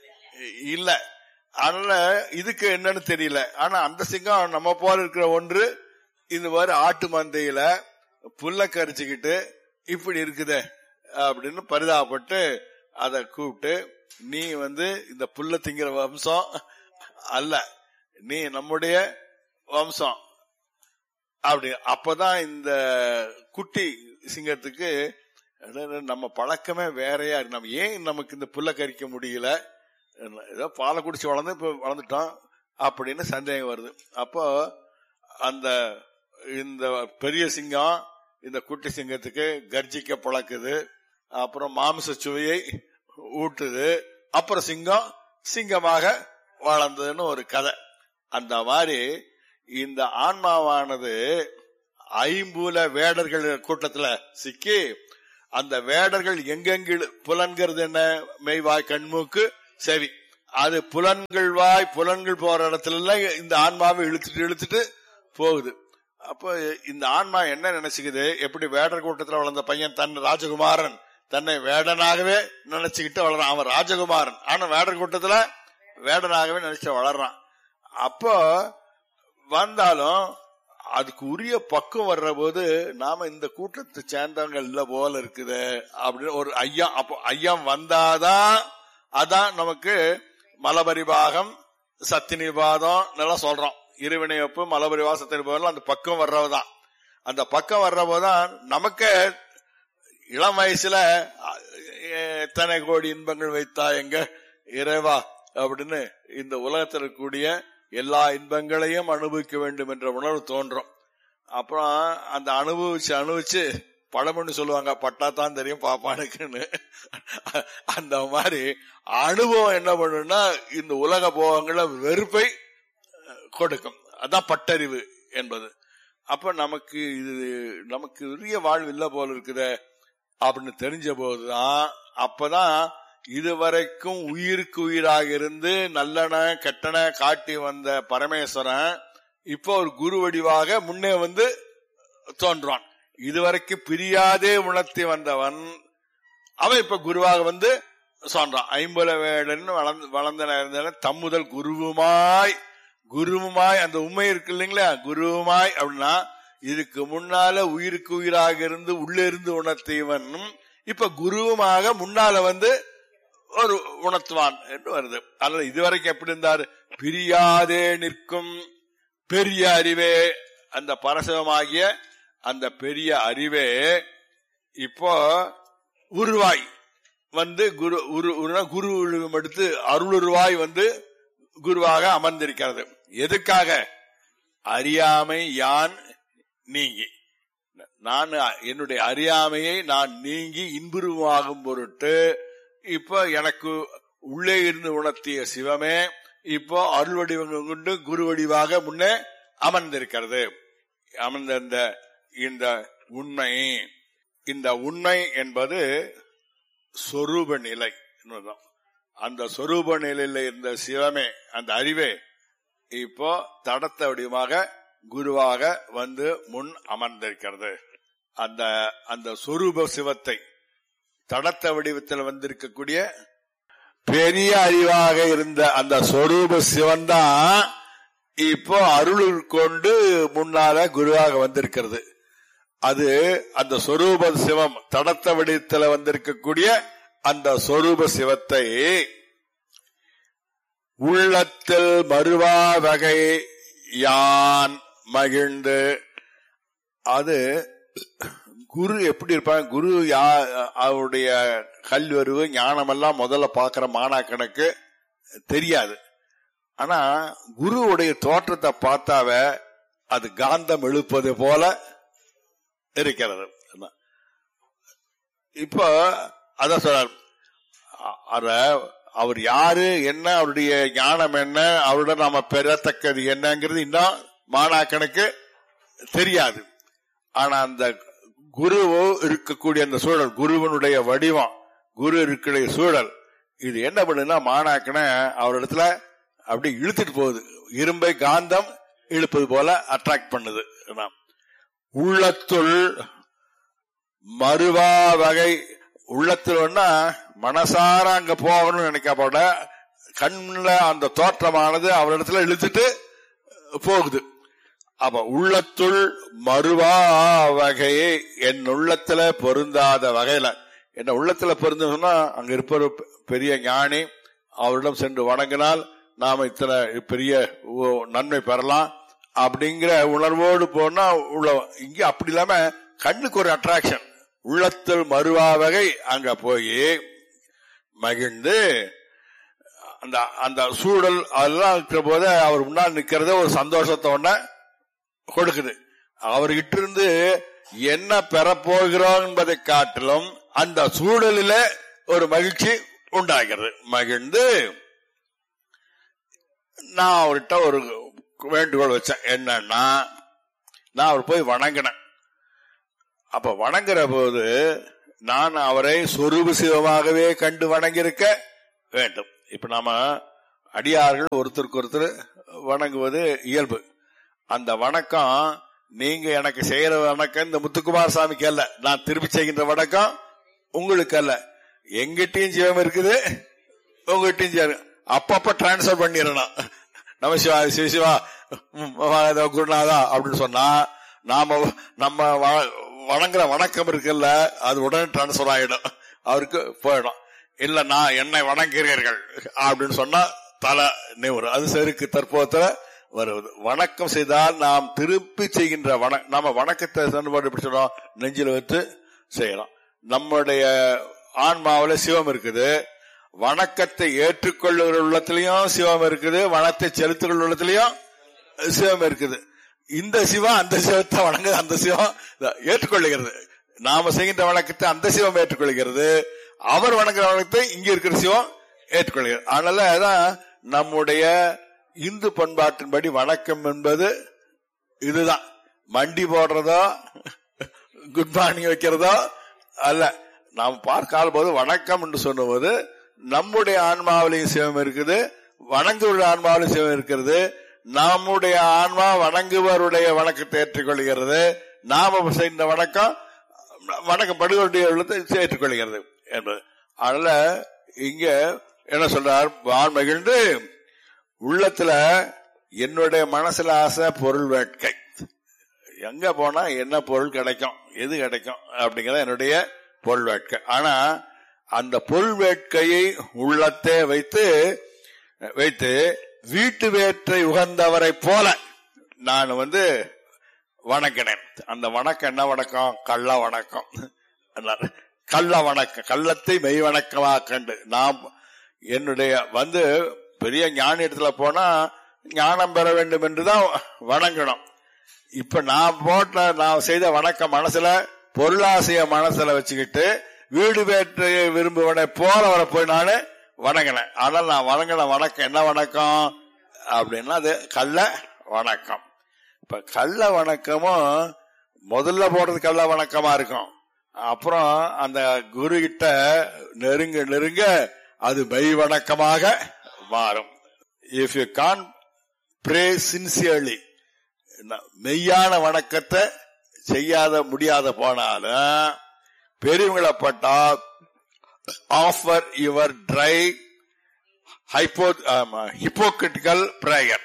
இல்ல அதனால இதுக்கு என்னன்னு தெரியல ஆனா அந்த சிங்கம் நம்ம போல இருக்கிற ஒன்று இந்த மாதிரி ஆட்டு மந்தையில புல்ல கரிச்சுக்கிட்டு இப்படி இருக்குதே அப்படின்னு பரிதாபப்பட்டு அதை கூப்பிட்டு நீ வந்து இந்த புல்ல திங்கிற வம்சம் அல்ல நீ நம்முடைய வம்சம் அப்படி அப்பதான் இந்த குட்டி சிங்கத்துக்கு அடடே, நம்ம பழக்கமே வேறையா இருக்கு நம்ம ஏன் நமக்கு இந்த புல்ல கரிக்க முடியல ஏதோ பாலை குடிச்சு வளர்ந்து இப்ப வளர்ந்துட்டோம் அப்படின்னு சந்தேகம் வருது அப்போ அந்த இந்த பெரிய சிங்கம் இந்த குட்டி சிங்கத்துக்கு கர்ஜிக்க பழக்குது அப்புறம் மாமிச சுவையை ஊட்டுது அப்புறம் சிங்கம் சிங்கமாக வளர்ந்ததுன்னு ஒரு கதை அந்த மாதிரி இந்த ஆன்மாவானது ஐம்பூல வேடர்கள் கூட்டத்துல சிக்கி அந்த வேடர்கள் எங்கெங்கு புலன்கிறது என்ன மெய்வாய் கண்மூக்கு செவி அது புலன்கள் வாய் புலன்கள் போற இடத்துல எல்லாம் இந்த ஆன்மாவை இழுத்துட்டு இழுத்துட்டு போகுது அப்போ இந்த ஆன்மா என்ன நினைச்சுக்குது எப்படி வேடர் கூட்டத்துல வளர்ந்த பையன் தன் ராஜகுமாரன் தன்னை வேடனாகவே நினைச்சுக்கிட்டு வளர்றான் அவன் ராஜகுமாரன் ஆனா வேடர் கூட்டத்துல வேடனாகவே நினைச்சு வளர்றான் அப்போ வந்தாலும் அதுக்கு உரிய பக்கம் வர்ற போது நாம இந்த கூட்டத்தை சேர்ந்தவங்க இல்ல போல இருக்குது அப்படின்னு ஒரு ஐயம் அப்போ ஐயம் வந்தாதான் அதான் நமக்கு மலபரிபாகம் சத்தினிபாதம் நல்லா சொல்றோம் இருவினையப்பு மலபரிவாக சத்தினிபாதம் அந்த பக்கம் வர்றவதான் அந்த பக்கம் வர்றபோதான் நமக்கு இளம் வயசுல அஹ், எத்தனை கோடி இன்பங்கள் வைத்தா எங்க இறைவா அப்படின்னு இந்த உலகத்தில் இருக்கக்கூடிய எல்லா இன்பங்களையும் அனுபவிக்க வேண்டும் என்ற உணர்வு தோன்றும் அப்புறம் அந்த அனுபவிச்சு அனுபவிச்சு பழமொழி சொல்லுவாங்க பட்டாத்தான் தெரியும் பாப்பானுக்குன்னு அந்த மாதிரி அனுபவம் என்ன பண்ணுன்னா இந்த உலக போகங்கள வெறுப்பை கொடுக்கும் அதான் பட்டறிவு என்பது அப்ப நமக்கு இது நமக்கு உரிய வாழ்வு இல்ல போல இருக்குதே அப்படின்னு தெரிஞ்ச போதுதான் அப்பதான் இதுவரைக்கும் உயிருக்கு உயிராக இருந்து நல்லன கெட்டன காட்டி வந்த பரமேஸ்வரன் இப்போ ஒரு குரு வடிவாக முன்னே வந்து தோன்றான் இதுவரைக்கும் பிரியாதே உணர்த்தி வந்தவன் அவன் இப்ப குருவாக வந்து சொல்றான் ஐம்பல வேடன் வளர்ந்து வளர்ந்த இருந்தன தம்முதல் குருவுமாய் குருவுமாய் அந்த உண்மை இருக்கு இல்லைங்களா குருவுமாய் அப்படின்னா இதுக்கு முன்னால உயிருக்கு உயிராக இருந்து உள்ளே இருந்து உணர்த்தியவன் இப்ப குருவுமாக முன்னால வந்து ஒரு உணர்த்துவான் என்று வருது அதனால இதுவரைக்கும் எப்படி இருந்தார் பிரியாதே நிற்கும் பெரிய அறிவே அந்த பரசவமாகிய அந்த பெரிய அறிவே இப்போ உருவாய் வந்து குரு உரு உருனா குரு உருவம் எடுத்து அருளுருவாய் வந்து குருவாக அமர்ந்திருக்கிறது எதுக்காக அறியாமை யான் நீங்கி நான் என்னுடைய அறியாமையை நான் நீங்கி இன்புருவாகும் பொருட்டு இப்போ எனக்கு உள்ளே இருந்து உணர்த்திய சிவமே இப்போ அருள் வடிவங்கள் கொண்டு குரு வடிவாக முன்னே அமர்ந்திருக்கிறது அமர்ந்த இந்த இந்த உண்மை இந்த உண்மை என்பது சொரூப நிலை என்பதுதான். அந்த சொரூப நிலையில இருந்த சிவமே அந்த அறிவே இப்போ தடத்த வடிவமாக குருவாக வந்து முன் அமர்ந்திருக்கிறது அந்த அந்த சொரூப சிவத்தை தடத்த வடிவத்தில் வந்திருக்கக்கூடிய பெரிய அறிவாக இருந்த அந்த சொரூப சிவன்தான் இப்போ அருள் கொண்டு முன்னால குருவாக வந்திருக்கிறது அது அந்த சொரூப சிவம் தடத்த வடிவத்தில் வந்திருக்கக்கூடிய அந்த சொரூப சிவத்தை உள்ளத்தில் மறுவா வகை யான் மகிழ்ந்து அது குரு எப்படி இருப்பாங்க குரு யா அவருடைய கல்வருவு ஞானமெல்லாம் முதல்ல பாக்குற மாணாக்கனுக்கு தெரியாது ஆனா குருவுடைய தோற்றத்தை பார்த்தாவ அது காந்தம் எழுப்பது போல இருக்கிறது இப்போ அதான் சொல்றார் அ- அத அவர் யாரு என்ன அவருடைய ஞானம் என்ன அவரோட நாம பெறத்தக்கது என்னங்கிறது இன்னும் மாணாக்கனுக்கு தெரியாது ஆனா அந்த குரு இருக்கக்கூடிய அந்த சூழல் குருவனுடைய வடிவம் குரு இருக்கக்கூடிய சூழல் இது என்ன பண்ணுதுன்னா மாணாக்கனை அவரிடத்துல அப்படி இழுத்துட்டு போகுது இரும்பை காந்தம் இழுப்பது போல அட்ராக்ட் பண்ணுது அதான். உள்ளத்துள் மறுவா வகை உள்ளத்துல மனசார அங்க போகணும்னு நினைக்கப்பட கண்ணுல அந்த தோற்றமானது அவரிடத்துல இழுத்துட்டு போகுது அப்ப உள்ளத்துள் மறுவா வகையை என் உள்ளத்துல பொருந்தாத வகையில என்ன உள்ளத்துல பொருந்ததுன்னா அங்க இருப்ப ஒரு பெரிய ஞானி அவரிடம் சென்று வணங்கினால் நாம இத்தனை பெரிய ஓ- நன்மை பெறலாம் அப்படிங்கிற உணர்வோடு போனா உள்ள இங்க அப்படி இல்லாம கண்ணுக்கு ஒரு அட்ராக்ஷன் உள்ளத்தில் மறுவா வகை அங்க போய் மகிழ்ந்து அந்த அந்த சூழல் அதெல்லாம் இருக்கிற போது அவர் முன்னால் நிக்கிறத ஒரு சந்தோஷத்தை ஒண்ண கொடுக்குது அவர்கிட்ட இருந்து என்ன பெறப்போகிறோம் என்பதை காட்டிலும் அந்த சூழலில ஒரு மகிழ்ச்சி உண்டாகிறது மகிழ்ந்து நான் அவர்கிட்ட ஒரு வேண்டுகோள் வச்சேன் என்னன்னா நான் அவர் போய் வணங்கினேன் அப்ப வணங்குற போது நான் அவரை சொரூப சிவமாகவே கண்டு வணங்கியிருக்க வேண்டும் இப்ப நாம அடியார்கள் ஒருத்தருக்கு ஒருத்தர் வணங்குவது இயல்பு அந்த வணக்கம் நீங்க எனக்கு செய்யற வணக்கம் இந்த முத்துக்குமார் சாமிக்கு அல்ல நான் திருப்பி செய்கின்ற வணக்கம் உங்களுக்கு அல்ல எங்கிட்டயும் ஜீவம் இருக்குது உங்ககிட்டயும் ஜீவம் அப்பப்ப டிரான்ஸ்பர் பண்ணிடணும் நம்ம சிவா சிவ சிவா ம், ஏதோ குருநாதா அப்படின்னு சொன்னா நாம நம்ம வ- வணங்குற வணக்கம் இருக்குல்ல அது உடனே டிரான்ஸ்பர் ஆயிடும் அவருக்கு போயிடும் இல்ல நான் என்னை வணங்குகிறீர்கள் அப்படின்னு சொன்னா தலை நிவரும் அது செருக்கு தற்போத்துல வருவது வணக்கம் செய்தால் நாம் திருப்பி செய்கின்ற வண நாம வணக்கத்தை சண்டபாடு எப்படி சொல்றோம் நெஞ்சில வச்சு செய்யலாம் நம்முடைய ஆன்மாவுல சிவம் இருக்குது வணக்கத்தை ஏற்றுக்கொள்ளுகிற உள்ளத்திலையும் சிவம் இருக்குது வனத்தை செலுத்துகிற உள்ளத்திலையும் சிவம் இருக்குது இந்த சிவம் அந்த சிவத்தை வணங்குது அந்த சிவம் ஏற்றுக்கொள்ளுகிறது நாம செய்கின்ற வணக்கத்தை அந்த சிவம் ஏற்றுக்கொள்கிறது அவர் வணங்குற வணக்கத்தை இங்க இருக்கிற சிவம் ஏற்றுக்கொள்கிறது அதனால அதான் நம்முடைய இந்து பண்பாட்டின்படி வணக்கம் என்பது இதுதான் மண்டி போடுறதோ குட் மார்னிங் வைக்கிறதோ அல்ல நாம் பார்க்காத போது வணக்கம் என்று சொன்னபோது நம்முடைய ஆன்மாவிலையும் சிவம் இருக்குது வணங்குவருடைய ஆன்மாவிலும் சிவம் இருக்கிறது நம்முடைய ஆன்மா வணங்குவருடைய வணக்கத்தை ஏற்றுக்கொள்கிறது நாம செய்த வணக்கம் வணக்கப்படுவருடைய உள்ளத்தை ஏற்றுக்கொள்கிறது என்பது அதனால இங்க என்ன சொல்றார் வான் மகிழ்ந்து உள்ளத்துல என்னுடைய மனசுல ஆசை பொருள் வேட்கை எங்க போனா என்ன பொருள் கிடைக்கும் எது கிடைக்கும் அப்படிங்கறது என்னுடைய பொருள் வேட்கை ஆனா அந்த பொருள் வேட்கையை உள்ளத்தே வைத்து வைத்து வீட்டு வேற்றை உகந்தவரை போல நான் வந்து வணங்கினேன் அந்த வணக்கம் என்ன வணக்கம் கள்ள வணக்கம் என்னார். கள்ள வணக்கம் கள்ளத்தை மெய் வணக்கமா கண்டு நாம் என்னுடைய வந்து பெரிய ஞானி இடத்துல போனா ஞானம் பெற வேண்டும் என்றுதான் வணங்கணும் இப்ப நான் போட்ட நான் செய்த வணக்கம் மனசுல பொருளாசைய மனசுல வச்சுக்கிட்டு வீடு வேற்றை விரும்புவனை போல வர போய் நானு வணங்கினேன் ஆனால் நான் வணங்கின வணக்கம் என்ன வணக்கம் அப்படின்னா அது கள்ள வணக்கம் இப்ப கள்ள வணக்கமும் முதல்ல போடுறது கள்ள வணக்கமா இருக்கும் அப்புறம் அந்த குரு கிட்ட நெருங்க நெருங்க அது மெய் வணக்கமாக மாறும் if you can pray sincerely மெய்யான வணக்கத்தை செய்யாத முடியாத போனாலும் பெரியவங்களை பட்டா offer your dry hypo hypocritical prayer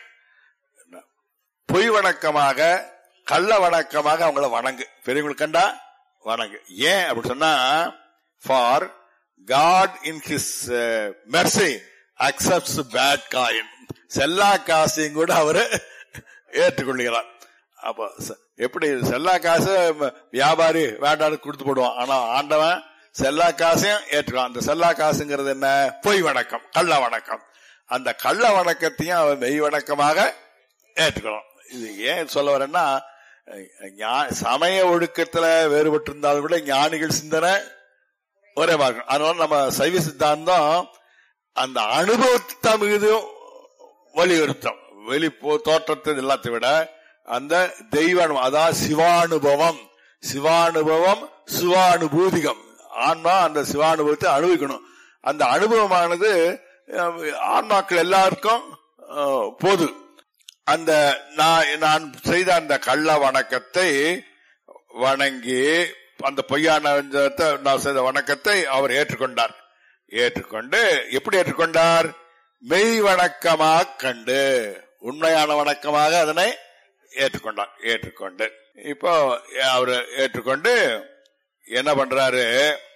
பொய் வணக்கமாக கள்ள வணக்கமாக அவங்கள வணங்கு பெரியவங்களுக்கு கண்டா வணங்கு ஏன் அப்படி சொன்னா for God in his mercy accepts bad coin செல்லா காசையும் கூட அவரு ஏற்றுக்கொள்கிறார் அப்ப ச- எப்படி செல்லா காசு ம, வியாபாரி வேண்டாடு கொடுத்து போடுவான் ஆனா ஆண்டவன் செல்லா காசையும் ஏற்றுக்கலாம் அந்த செல்லா காசுங்கிறது என்ன பொய் வணக்கம் கள்ள வணக்கம் அந்த கள்ள வணக்கத்தையும் அவன் மெய் வணக்கமாக ஏற்றுக்கணும் இது ஏன் சொல்ல வரேன்னா அஹ், ஞா- சமய ஒழுக்கத்துல வேறுபட்டு இருந்தாலும் கூட ஞானிகள் சிந்தனை ஒரே மாதிரி இருக்கும். அதனால நம்ம சைவ சித்தாந்தம் அந்த அனுபவத்தை மீது வலியுறுத்தம் வெளி போ- தோற்றத்தை எல்லாத்தை விட அந்த தெய்வ அனுபவம் அதாவது சிவானுபவம் சிவானுபவம் சிவானுபூதிகம் ஆன்மா அந்த சிவானுபவத்தை அனுபவிக்கணும் அந்த அனுபவமானது அஹ், ஆன்மாக்கள் எல்லாருக்கும் அஹ், பொது அந்த நான் நான் செய்த அந்த கள்ள வணக்கத்தை வணங்கி அந்த பொய்யான வஞ்சகத்தை நான் செய்த வணக்கத்தை அவர் ஏற்றுக்கொண்டார் ஏற்றுக்கொண்டு எப்படி ஏற்றுக்கொண்டார் மெய் வணக்கமாக கண்டு உண்மையான வணக்கமாக அதனை ஏற்றுக்கொண்டார் ஏற்றுக்கொண்டு இப்போ அவர் ஏற்றுக்கொண்டு என்ன பண்றாரு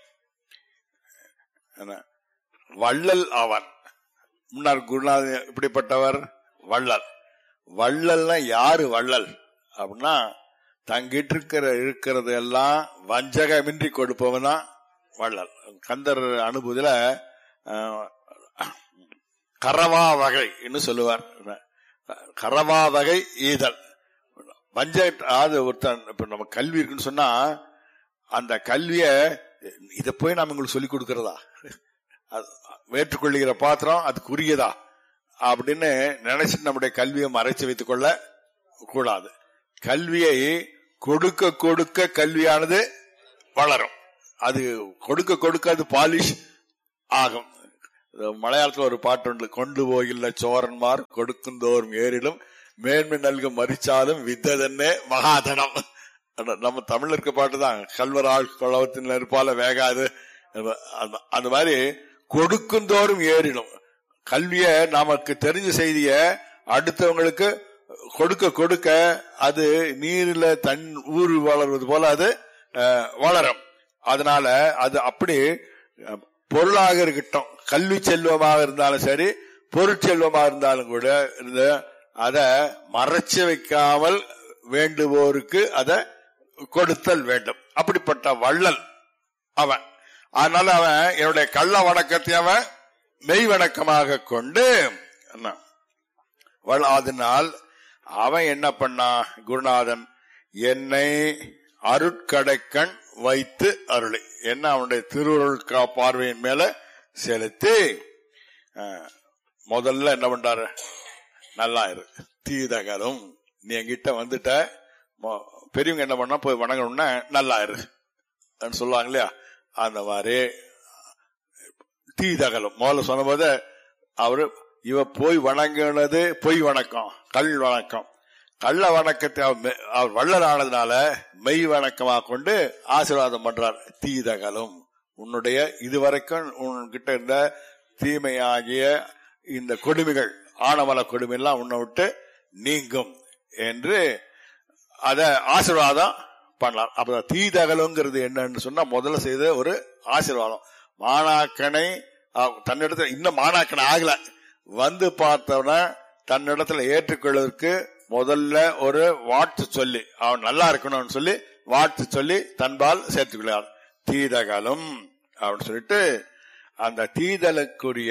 என்ன? வள்ளல் அவன் முன்னாள் குருநாதன் இப்படிப்பட்டவர் வள்ளல் வள்ளல்னா யாரு வள்ளல் அப்படின்னா தங்கிட்டு இருக்கிற இருக்கிறது எல்லாம் வஞ்சகமின்றி கொடுப்பவன் தான் வள்ளல் கந்தர் அனுபவத்துல அஹ், கரவா வகைன்னு சொல்லுவார் கரவா வகை ஈதல் வஞ்ச அதாவது ஒருத்தன் இப்ப நம்ம கல்வி இருக்குன்னு சொன்னா அந்த கல்விய இத போய் நாம உங்களுக்கு சொல்லிக் கொடுக்கறதா அது ஏற்றுக்கொள்ளுகிற பாத்திரம் அதுக்குரியதா அப்படின்னு நினைச்சிட்டு நம்முடைய கல்வியை மறைச்சு வைத்துக் கொள்ள கூடாது கல்வியை கொடுக்க கொடுக்க கல்வியானது வளரும் அது கொடுக்க கொடுக்க அது பாலிஷ் ஆகும் இது மலையாளத்துல ஒரு பாட்டு உண்டு கொண்டு போகில்ல சோரன்மார் கொடுக்குந்தோறும் ஏறிலும் மேன்மை நல்கும் மறிச்சாலும் வித்ததென்னே மகாதனம் அட- நம்ம தமிழ்ல இருக்க பாட்டு தான் கல்வரால் குளவத்தின் நெருப்பால வேகாது அந்த- அந்த மாதிரி கொடுக்குந்தோறும் ஏறிடும் கல்விய நமக்கு தெரிஞ்ச செய்திய அடுத்தவங்களுக்கு கொடுக்க கொடுக்க அது நீரில தன் ஊர் வளர்வது போல அது அஹ், வளரும் அதனால அது அப்படி அஹ், பொருளாக இருக்கட்டும் கல்வி செல்வமாக இருந்தாலும் சரி பொருட்செல்வமாக இருந்தாலும் கூட இருந்து அத மறைச்சு வைக்காமல் வேண்டுவோருக்கு அத கொடுத்தல் வேண்டும் அப்படிப்பட்ட வள்ளல் அவன் அதனால அவன் என்னுடைய கள்ள வணக்கத்தை அவன் மெய் வணக்கமாக கொண்டு என்ன, வள்- அதனால் அவன் என்ன பண்ணான் குருநாதன் என்னை அருட்கடைக்கண் வைத்து அருளை என்ன அவனுடைய திருவுருள் கா- பார்வையின் மேல செலுத்தி அஹ், முதல்ல என்ன பண்றாரு நல்லா இரு தீதகரும் நீ என்கிட்ட வந்துட்ட மொ- பெரியவங்க என்ன பண்ணா போய் வணங்கணும்னா நல்லா இரு அப்படின்னு சொல்லுவாங்க இல்லையா அந்த மாதிரி தீதகலும் முதல்ல சொன்னபோது அவரு இவ போய் வணங்கினது பொய் வணக்கம் கல் வணக்கம் கள்ள வணக்கத்தை அவர் மெ- அவர் வள்ளல் ஆனதுனால மெய் வணக்கமாக கொண்டு ஆசீர்வாதம் பண்றார் தீதகலும் உன்னுடைய இதுவரைக்கும் உன்கிட்ட இருந்த தீமையாகிய இந்த கொடுமைகள் ஆணவல கொடுமை எல்லாம் உன்னை விட்டு நீங்கும் என்று அத ஆசீர்வாதம் பண்ணலாம் அப்ப தீதகலுங்கிறது என்னன்னு சொன்னா முதல்ல செய்த ஒரு ஆசீர்வாதம் மாணாக்கனை அஹ், தன்னிடத்துல இன்னும் மாணாக்கனை ஆகல வந்து பார்த்தவன தன்னிடத்துல ஏற்றுக்கொள்வதற்கு முதல்ல ஒரு வாழ்த்து சொல்லி அவன் நல்லா இருக்கணும்னு சொல்லி வாழ்த்து சொல்லி தன்பால் சேர்த்துக்கொள்ளார் தீதகலும் அப்படின்னு சொல்லிட்டு அந்த தீதலுக்குரிய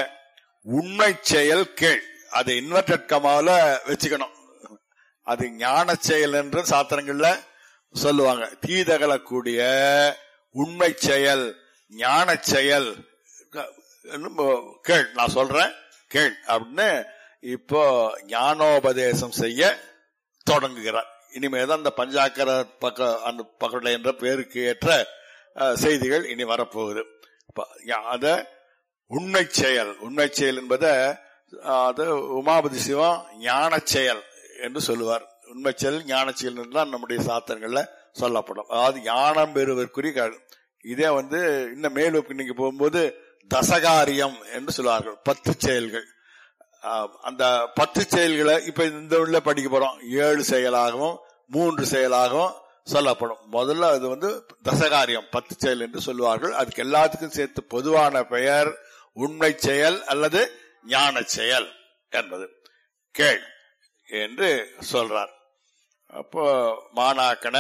உண்மை செயல் கேள் அதை இன்வெர்டட் கமால வச்சுக்கணும் அது ஞான செயல் என்று சாத்திரங்கள்ல சொல்லுவாங்க தீதகலக்கூடிய உண்மை செயல் ஞான செயல் க- இன்னும் கேள் நான் சொல்றேன் கேள் அப்படின்னு இப்போ ஞானோபதேசம் செய்ய தொடங்குகிறார் இனிமேதான் அந்த பஞ்சாக்கர பக்க அந்த பக்கடை என்ற பேருக்கு ஏற்ற அஹ், செய்திகள் இனி வரப்போகுது அப்ப, யா- அத உண்மை செயல் உண்மை செயல் என்பதை அஹ், அது உமாபதி சிவம் ஞான செயல் என்று சொல்லுவார் உண்மை செயல் ஞான செயல் என்று தான் நம்முடைய சாத்திரங்கள்ல சொல்லப்படும் அதாவது ஞானம் பெறுவதற்குரிய க- இதே வந்து இன்னும் மேலுக்கு நீங்க போகும்போது தசகாரியம் என்று சொல்லுவார்கள் பத்து செயல்கள் ஆஹ் அந்த பத்து செயல்களை இப்ப இந்த உள்ள படிக்க போறோம் ஏழு செயலாகவும் மூன்று செயலாகவும் சொல்லப்படும் முதல்ல அது வந்து தசகாரியம் பத்து செயல் என்று சொல்லுவார்கள் அதுக்கு எல்லாத்துக்கும் சேர்த்து பொதுவான பெயர் உண்மை செயல் அல்லது ஞான செயல் என்பது கேள் என்று சொல்றார் அப்போ மாணாக்கனை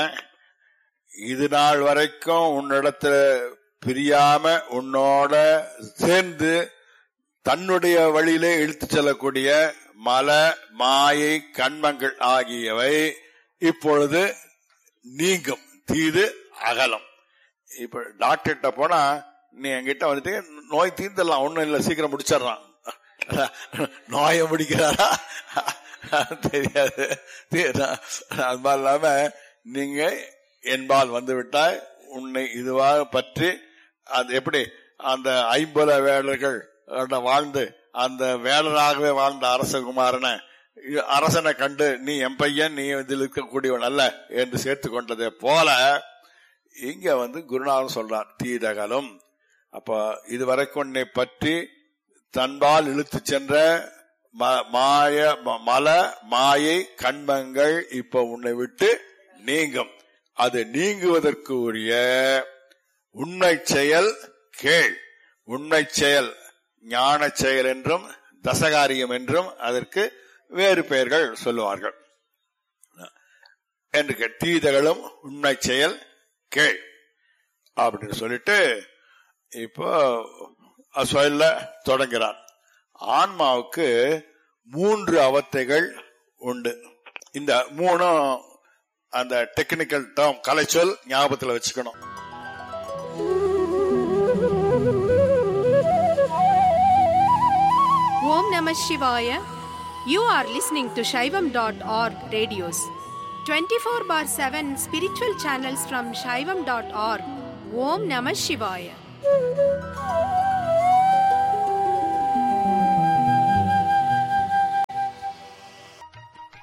இது நாள் வரைக்கும் உன்னிடத்துல பிரியாம உன்னோட சேர்ந்து தன்னுடைய வழியிலே இழுத்துச் செல்லக்கூடிய மல மாயை கண்மங்கள் ஆகியவை இப்பொழுது நீங்கும் தீது அகலம் இப்ப டாக்டர்கிட்ட போனா நீ என்கிட்ட வந்துட்டு நோய் தீர்ந்துடலாம் ஒண்ணும் இல்ல சீக்கிரம் முடிச்சிடறான் நோயை முடிக்கிறாரா தெரியாது தீ- அது மாதிரி இல்லாம நீங்க என்பால் வந்து விட்டாய் உன்னை இதுவாக பற்றி அது எப்படி அந்த ஐம்பல வேடர்கள் அஹ், வாழ்ந்து அந்த வேடராகவே வாழ்ந்த அரசகுமாரனை இ- அரசனை கண்டு நீ என் பையன் நீ இதில் இருக்கக்கூடியவன் அல்ல என்று சேர்த்து கொண்டதை போல இங்க வந்து குருநாதன் சொல்றார் தீதகலும் அப்ப இதுவரைக்கும் உன்னை பற்றி தன்பால் இழுத்து சென்ற ம- மாய ம- மல மாயை கண்மங்கள் இப்ப உன்னை விட்டு நீங்கும் அது நீங்குவதற்கு உரிய உண்மை செயல் கேள் உண்மை செயல் ஞான செயல் என்றும் தசகாரியம் என்றும் அதற்கு வேறு பெயர்கள் சொல்லுவார்கள் என்று கே- தீதகளும் உண்மை செயல் கேள் அப்படின்னு சொல்லிட்டு இப்போ அது சொல்ல தொடங்குறார் ஆன்மாவுக்கு மூன்று அவத்தைகள் உண்டு இந்த மூணும் அந்த டெக்னிக்கல் டேர்ம் கலைச்சொல் ஞாபகத்துல வச்சுக்கணும்
Om Namah Shivaya. You are listening to Shaivam.org radios. 24 bar 7 spiritual channels from Shaivam.org. Om Namah Shivaya.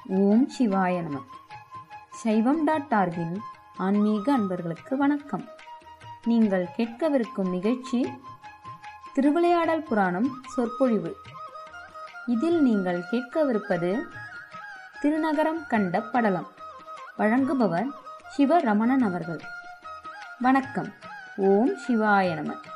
ஓம் சிவாய நம சைவம் டாட் ஆர்கின் ஆன்மீக அன்பர்களுக்கு வணக்கம் நீங்கள் கேட்கவிருக்கும் நிகழ்ச்சி திருவிளையாடல் புராணம் சொற்பொழிவு இதில் நீங்கள் கேட்கவிருப்பது திருநகரம் கண்ட படலம் வழங்குபவர் சிவரமணன் அவர்கள் வணக்கம் ஓம் சிவாய நம